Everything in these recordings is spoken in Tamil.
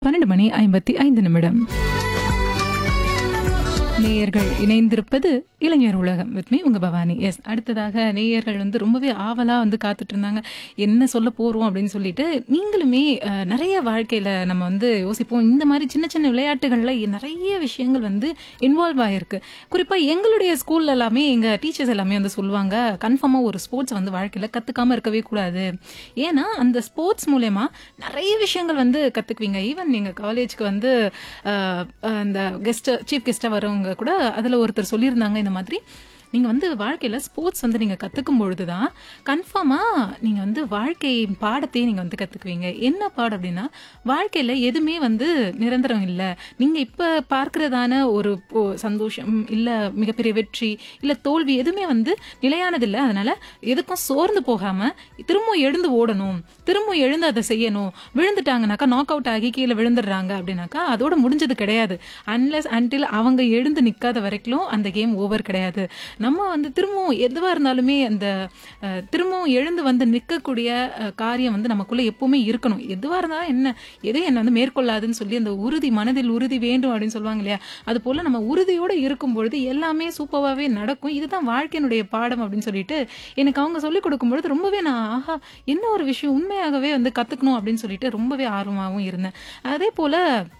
பன்னெண்டு மணி ஐம்பத்தி ஐந்து நிமிடம் நேயர்கள் இணைந்திருப்பது இளைஞர் உலகம் வித் மீ உங்க பவானி எஸ் அடுத்ததாக நேயர்கள் வந்து ரொம்பவே ஆவலா வந்து காத்துட்டு இருந்தாங்க என்ன சொல்ல போறோம் அப்படின்னு சொல்லிட்டு நீங்களுமே அஹ், நிறைய வாழ்க்கையில நம்ம வந்து யோசிப்போம் இந்த மாதிரி சின்ன சின்ன விளையாட்டுகள்ல நிறைய விஷயங்கள் வந்து இன்வால்வ் ஆயிருக்கு குறிப்பா எங்களுடைய ஸ்கூல்ல எல்லாமே எங்க டீச்சர்ஸ் எல்லாமே வந்து சொல்லுவாங்க கன்ஃபார்மா ஒரு ஸ்போர்ட்ஸ் வந்து வாழ்க்கையில கத்துக்காம இருக்கவே கூடாது ஏன்னா அந்த ஸ்போர்ட்ஸ் மூலயமா நிறைய விஷயங்கள் வந்து கத்துக்குவீங்க ஈவன் நீங்க காலேஜ்க்கு வந்து அஹ், அஹ், இந்த கெஸ்ட் சீஃப் கெஸ்டா வரவங்க கூட அதுல ஒருத்தர் சொல்லியிருந்தாங்க இந்த மாதிரி நீங்க வந்து வாழ்க்கையில ஸ்போர்ட்ஸ் வந்து நீங்க கத்துக்கும் பொழுதுதான் கன்ஃபார்மா நீங்க வந்து வாழ்க்கை பாடத்தையும் நீங்க வந்து கத்துக்குவீங்க என்ன பாடம் அப்படின்னா வாழ்க்கையில எதுவுமே வந்து நிரந்தரம் இல்லை நீங்க இப்ப பார்க்கறதான ஒரு ஓ, சந்தோஷம் இல்ல மிகப்பெரிய வெற்றி இல்ல தோல்வி எதுவுமே வந்து நிலையானது இல்லை அதனால எதுக்கும் சோர்ந்து போகாம திரும்ப எழுந்து ஓடணும் திரும்ப எழுந்து அதை செய்யணும் விழுந்துட்டாங்கனாக்கா நாக் அவுட் ஆகி கீழே விழுந்துடுறாங்க அப்படின்னாக்கா அதோட முடிஞ்சது கிடையாது அன்லெஸ் அன்டில் அவங்க எழுந்து நிக்காத வரைக்கும் அந்த கேம் ஓவர் கிடையாது நம்ம வந்து திரும்பவும் எதுவா இருந்தாலுமே அந்த அஹ், திரும்பவும் எழுந்து வந்து நிற்கக்கூடிய அஹ், காரியம் வந்து நமக்குள்ள எப்பவுமே இருக்கணும் எதுவா இருந்தாலும் என்ன எதையும் என்ன வந்து மேற்கொள்ளாதுன்னு சொல்லி அந்த உறுதி மனதில் உறுதி வேண்டும் அப்படின்னு சொல்லுவாங்க இல்லையா அது போல நம்ம உறுதியோட இருக்கும் பொழுது எல்லாமே சூப்பராகவே நடக்கும் இதுதான் வாழ்க்கையினுடைய பாடம் அப்படின்னு சொல்லிட்டு எனக்கு அவங்க சொல்லிக் கொடுக்கும்பொழுது ரொம்பவே நான் ஆஹா என்ன ஒரு விஷயம் உண்மையாகவே வந்து கத்துக்கணும் அப்படின்னு சொல்லிட்டு ரொம்பவே ஆர்வமாகவும் இருந்தேன் அதே போல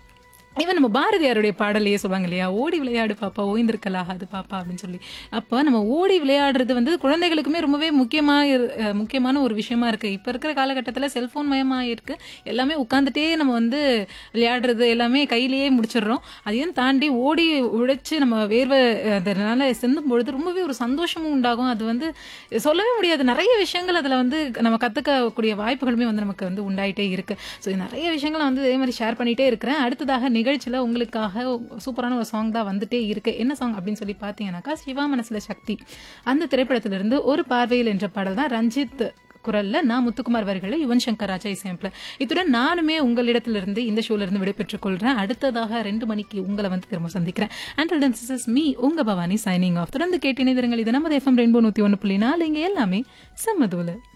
ஈவன் நம்ம பாரதியாருடைய பாடலையே சொல்லுவாங்க இல்லையா ஓடி விளையாடு பாப்பா ஓய்ந்திருக்கலாகாது பாப்பா அப்படின்னு சொல்லி அப்போ நம்ம ஓடி விளையாடுறது வந்து குழந்தைகளுக்குமே ரொம்பவே முக்கியமா இரு- அஹ் முக்கியமான ஒரு விஷயமா இருக்கு இப்போ இருக்கிற காலகட்டத்தில் செல்போன் மயமா இருக்கு எல்லாமே உட்காந்துட்டே நம்ம வந்து விளையாடுறது எல்லாமே கையிலேயே முடிச்சிடுறோம் அதையும் தாண்டி ஓடி உழைச்சு நம்ம வேர்வை அஹ், அதனால சிந்தும் பொழுது ரொம்பவே ஒரு சந்தோஷமும் உண்டாகும் அது வந்து சொல்லவே முடியாது நிறைய விஷயங்கள் அதில் வந்து நம்ம கற்றுக்கக்கூடிய வாய்ப்புகளுமே வந்து நமக்கு வந்து உண்டாயிட்டே இருக்கு ஸோ நிறைய விஷயங்களை வந்து இதே மாதிரி ஷேர் பண்ணிட்டே இருக்கிறேன் அடுத்ததாக நிகழ்ச்சியில் உங்களுக்காக சூப்பரான ஒரு சாங் தான் வந்துட்டே இருக்கு என்ன சாங் அப்படின்னு சொல்லி பார்த்தீங்கன்னாக்கா சிவா மனசுல சக்தி அந்த திரைப்படத்திலிருந்து ஒரு பார்வையில் என்ற பாடல் தான் ரஞ்சித் குரல்ல நான் முத்துக்குமார் வரிகளை யுவன் சங்கர் ராஜா இசையமைப்பில் இத்துடன் நானுமே உங்களிடத்திலிருந்து இந்த ஷோல இருந்து விடைபெற்றுக் கொள்றேன் அடுத்ததாக ரெண்டு மணிக்கு உங்களை வந்து திரும்ப சந்திக்கிறேன் அண்ட் திஸ் இஸ் மீ உங்க பவானி சைனிங் ஆஃப் தொடர்ந்து கேட்டினை இது நமது எஃப்எம் ரெயின்போ நூத்தி ஒன்று புள்ளி நாலு இங்க எல்லாமே செம்மதூல